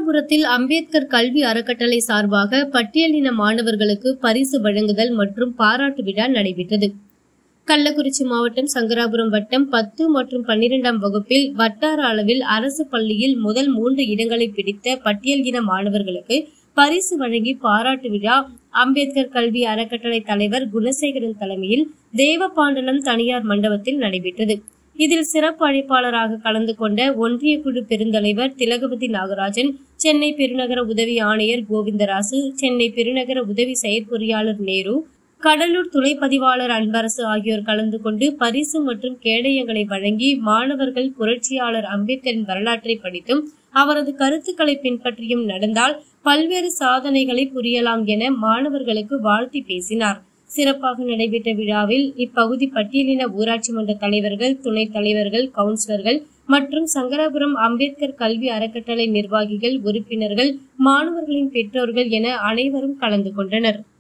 சங்கராபுரத்தில் அம்பேத்கர் கல்வி அறக்கட்டளை சார்பாக பட்டியலின மாணவர்களுக்கு பரிசு வழங்குதல் மற்றும் பாராட்டு விழா நடைபெற்றது கள்ளக்குறிச்சி மாவட்டம் சங்கராபுரம் வட்டம் பத்து மற்றும் பன்னிரெண்டாம் வகுப்பில் வட்டார அளவில் அரசு பள்ளியில் முதல் மூன்று இடங்களை பிடித்த பட்டியல் இன மாணவர்களுக்கு பரிசு வழங்கி பாராட்டு விழா அம்பேத்கர் கல்வி அறக்கட்டளை தலைவர் குணசேகரன் தலைமையில் தேவபாண்டலம் தனியார் மண்டபத்தில் நடைபெற்றது இதில் சிறப்பு அழைப்பாளராக கலந்து கொண்ட ஒன்றிய குழு பெருந்தலைவர் திலகவதி நாகராஜன் சென்னை பெருநகர உதவி ஆணையர் கோவிந்தராசு சென்னை பெருநகர உதவி செயற்பொறியாளர் நேரு கடலூர் துணை பதிவாளர் அன்பரசு ஆகியோர் கலந்து கொண்டு பரிசு மற்றும் கேடயங்களை வழங்கி மாணவர்கள் புரட்சியாளர் அம்பேத்கரின் வரலாற்றை படித்தும் அவரது கருத்துக்களை பின்பற்றியும் நடந்தால் பல்வேறு சாதனைகளை புரியலாம் என மாணவர்களுக்கு வாழ்த்தி பேசினார் சிறப்பாக நடைபெற்ற விழாவில் இப்பகுதி பட்டியலின ஊராட்சி மன்ற தலைவர்கள் துணைத் தலைவர்கள் கவுன்சிலர்கள் மற்றும் சங்கராபுரம் அம்பேத்கர் கல்வி அறக்கட்டளை நிர்வாகிகள் உறுப்பினர்கள் மாணவர்களின் பெற்றோர்கள் என அனைவரும் கலந்து கொண்டனர்